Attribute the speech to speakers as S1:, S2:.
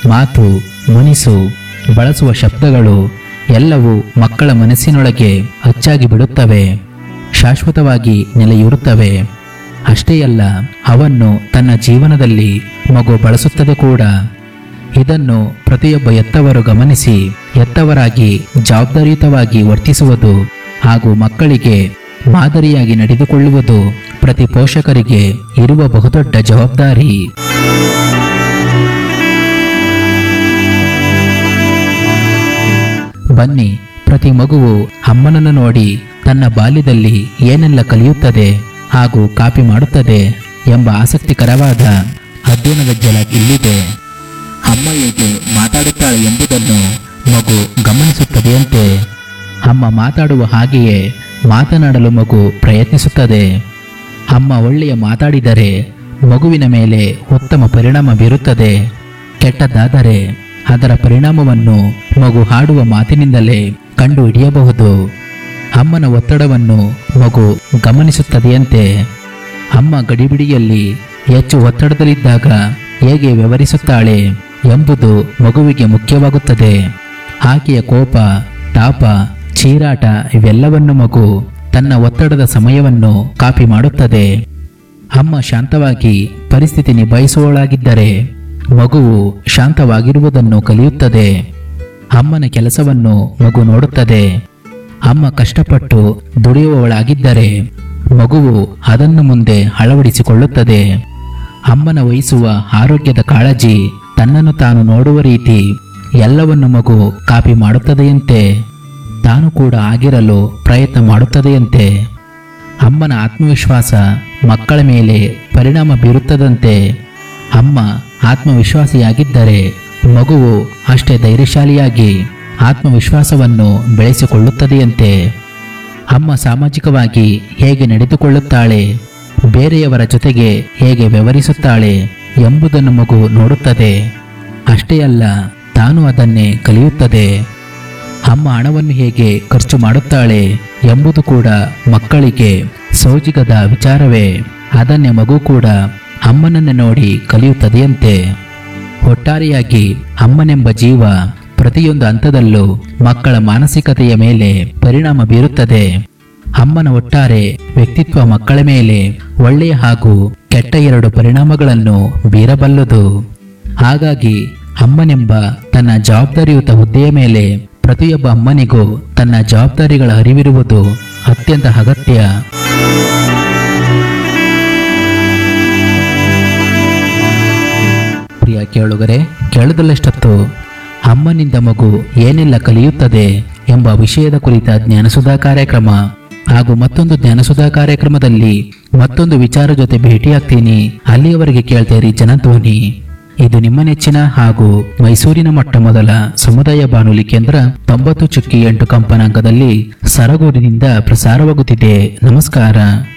S1: ಮಾತು ಮುನಿಸು ಬಳಸುವ ಶಬ್ದಗಳು ಎಲ್ಲವೂ ಮಕ್ಕಳ ಮನಸ್ಸಿನೊಳಗೆ ಅಚ್ಚಾಗಿ ಬಿಡುತ್ತವೆ ಶಾಶ್ವತವಾಗಿ ನೆಲೆಯೂರುತ್ತವೆ ಅಷ್ಟೇ ಅಲ್ಲ ಅವನ್ನು ತನ್ನ ಜೀವನದಲ್ಲಿ ಮಗು ಬಳಸುತ್ತದೆ ಕೂಡ ಇದನ್ನು ಪ್ರತಿಯೊಬ್ಬ ಎತ್ತವರು ಗಮನಿಸಿ ಎತ್ತವರಾಗಿ ಜವಾಬ್ದಾರಿಯುತವಾಗಿ ವರ್ತಿಸುವುದು ಹಾಗೂ ಮಕ್ಕಳಿಗೆ ಮಾದರಿಯಾಗಿ ನಡೆದುಕೊಳ್ಳುವುದು ಪ್ರತಿ ಪೋಷಕರಿಗೆ ಇರುವ ಬಹುದೊಡ್ಡ ಜವಾಬ್ದಾರಿ ಬನ್ನಿ ಪ್ರತಿ ಮಗುವು ಅಮ್ಮನನ್ನು ನೋಡಿ ತನ್ನ ಬಾಲ್ಯದಲ್ಲಿ ಏನೆಲ್ಲ ಕಲಿಯುತ್ತದೆ ಹಾಗೂ ಕಾಪಿ ಮಾಡುತ್ತದೆ ಎಂಬ ಆಸಕ್ತಿಕರವಾದ ಅಧ್ಯಯನದ ಜಲ ಇಲ್ಲಿದೆ ಅಮ್ಮ ಹೇಗೆ ಮಾತಾಡುತ್ತಾಳೆ ಎಂಬುದನ್ನು ಮಗು ಗಮನಿಸುತ್ತದೆಯಂತೆ ಅಮ್ಮ ಮಾತಾಡುವ ಹಾಗೆಯೇ ಮಾತನಾಡಲು ಮಗು ಪ್ರಯತ್ನಿಸುತ್ತದೆ ಅಮ್ಮ ಒಳ್ಳೆಯ ಮಾತಾಡಿದರೆ ಮಗುವಿನ ಮೇಲೆ ಉತ್ತಮ ಪರಿಣಾಮ ಬೀರುತ್ತದೆ ಕೆಟ್ಟದ್ದಾದರೆ ಅದರ ಪರಿಣಾಮವನ್ನು ಮಗು ಹಾಡುವ ಮಾತಿನಿಂದಲೇ ಕಂಡು ಹಿಡಿಯಬಹುದು ಅಮ್ಮನ ಒತ್ತಡವನ್ನು ಮಗು ಗಮನಿಸುತ್ತದೆಯಂತೆ ಅಮ್ಮ ಗಡಿಬಿಡಿಯಲ್ಲಿ ಹೆಚ್ಚು ಒತ್ತಡದಲ್ಲಿದ್ದಾಗ ಹೇಗೆ ವ್ಯವಹರಿಸುತ್ತಾಳೆ ಎಂಬುದು ಮಗುವಿಗೆ ಮುಖ್ಯವಾಗುತ್ತದೆ ಆಕೆಯ ಕೋಪ ತಾಪ ಚೀರಾಟ ಇವೆಲ್ಲವನ್ನು ಮಗು ತನ್ನ ಒತ್ತಡದ ಸಮಯವನ್ನು ಕಾಪಿ ಮಾಡುತ್ತದೆ ಅಮ್ಮ ಶಾಂತವಾಗಿ ಪರಿಸ್ಥಿತಿ ನಿಭಾಯಿಸುವವಳಾಗಿದ್ದರೆ ಮಗುವು ಶಾಂತವಾಗಿರುವುದನ್ನು ಕಲಿಯುತ್ತದೆ ಅಮ್ಮನ ಕೆಲಸವನ್ನು ಮಗು ನೋಡುತ್ತದೆ ಅಮ್ಮ ಕಷ್ಟಪಟ್ಟು ದುಡಿಯುವವಳಾಗಿದ್ದರೆ ಮಗುವು ಅದನ್ನು ಮುಂದೆ ಅಳವಡಿಸಿಕೊಳ್ಳುತ್ತದೆ ಅಮ್ಮನ ವಹಿಸುವ ಆರೋಗ್ಯದ ಕಾಳಜಿ ತನ್ನನ್ನು ತಾನು ನೋಡುವ ರೀತಿ ಎಲ್ಲವನ್ನು ಮಗು ಕಾಪಿ ಮಾಡುತ್ತದೆಯಂತೆ ತಾನು ಕೂಡ ಆಗಿರಲು ಪ್ರಯತ್ನ ಮಾಡುತ್ತದೆಯಂತೆ ಅಮ್ಮನ ಆತ್ಮವಿಶ್ವಾಸ ಮಕ್ಕಳ ಮೇಲೆ ಪರಿಣಾಮ ಬೀರುತ್ತದಂತೆ ಅಮ್ಮ ಆತ್ಮವಿಶ್ವಾಸಿಯಾಗಿದ್ದರೆ ಮಗುವು ಅಷ್ಟೇ ಧೈರ್ಯಶಾಲಿಯಾಗಿ ಆತ್ಮವಿಶ್ವಾಸವನ್ನು ಬೆಳೆಸಿಕೊಳ್ಳುತ್ತದೆಯಂತೆ ಅಮ್ಮ ಸಾಮಾಜಿಕವಾಗಿ ಹೇಗೆ ನಡೆದುಕೊಳ್ಳುತ್ತಾಳೆ ಬೇರೆಯವರ ಜೊತೆಗೆ ಹೇಗೆ ವ್ಯವಹರಿಸುತ್ತಾಳೆ ಎಂಬುದನ್ನು ಮಗು ನೋಡುತ್ತದೆ ಅಷ್ಟೇ ಅಲ್ಲ ತಾನು ಅದನ್ನೇ ಕಲಿಯುತ್ತದೆ ಅಮ್ಮ ಹಣವನ್ನು ಹೇಗೆ ಖರ್ಚು ಮಾಡುತ್ತಾಳೆ ಎಂಬುದು ಕೂಡ ಮಕ್ಕಳಿಗೆ ಸೋಜಿಗದ ವಿಚಾರವೇ ಅದನ್ನೇ ಮಗು ಕೂಡ ಅಮ್ಮನನ್ನು ನೋಡಿ ಕಲಿಯುತ್ತದೆಯಂತೆ ಒಟ್ಟಾರೆಯಾಗಿ ಅಮ್ಮನೆಂಬ ಜೀವ ಪ್ರತಿಯೊಂದು ಹಂತದಲ್ಲೂ ಮಕ್ಕಳ ಮಾನಸಿಕತೆಯ ಮೇಲೆ ಪರಿಣಾಮ ಬೀರುತ್ತದೆ ಅಮ್ಮನ ಒಟ್ಟಾರೆ ವ್ಯಕ್ತಿತ್ವ ಮಕ್ಕಳ ಮೇಲೆ ಒಳ್ಳೆಯ ಹಾಗೂ ಕೆಟ್ಟ ಎರಡು ಪರಿಣಾಮಗಳನ್ನು ಬೀರಬಲ್ಲದು ಹಾಗಾಗಿ ಅಮ್ಮನೆಂಬ ತನ್ನ ಜವಾಬ್ದಾರಿಯುತ ಹುದ್ದೆಯ ಮೇಲೆ ಪ್ರತಿಯೊಬ್ಬ ಅಮ್ಮನಿಗೂ ತನ್ನ ಜವಾಬ್ದಾರಿಗಳ ಅರಿವಿರುವುದು ಅತ್ಯಂತ ಅಗತ್ಯ ಪ್ರಿಯ ಕೇಳುಗರೆ ಕೇಳದಲ್ಲಷ್ಟೊತ್ತು ಅಮ್ಮನಿಂದ ಮಗು ಏನೆಲ್ಲ ಕಲಿಯುತ್ತದೆ ಎಂಬ ವಿಷಯದ ಕುರಿತ ಜ್ಞಾನಸುಧಾ ಕಾರ್ಯಕ್ರಮ ಹಾಗೂ ಮತ್ತೊಂದು ಜ್ಞಾನಸುಧಾ ಕಾರ್ಯಕ್ರಮದಲ್ಲಿ ಮತ್ತೊಂದು ವಿಚಾರ ಜೊತೆ ಭೇಟಿಯಾಗ್ತೀನಿ ಅಲ್ಲಿಯವರೆಗೆ ಕೇಳ್ತೇರಿ ಜನಧ್ವನಿ ಇದು ನಿಮ್ಮ ನೆಚ್ಚಿನ ಹಾಗೂ ಮೈಸೂರಿನ ಮೊಟ್ಟ ಮೊದಲ ಸಮುದಾಯ ಬಾನುಲಿ ಕೇಂದ್ರ ತೊಂಬತ್ತು ಚುಕ್ಕಿ ಎಂಟು ಕಂಪನಾಂಕದಲ್ಲಿ ಸರಗೂರಿನಿಂದ ಪ್ರಸಾರವಾಗುತ್ತಿದೆ ನಮಸ್ಕಾರ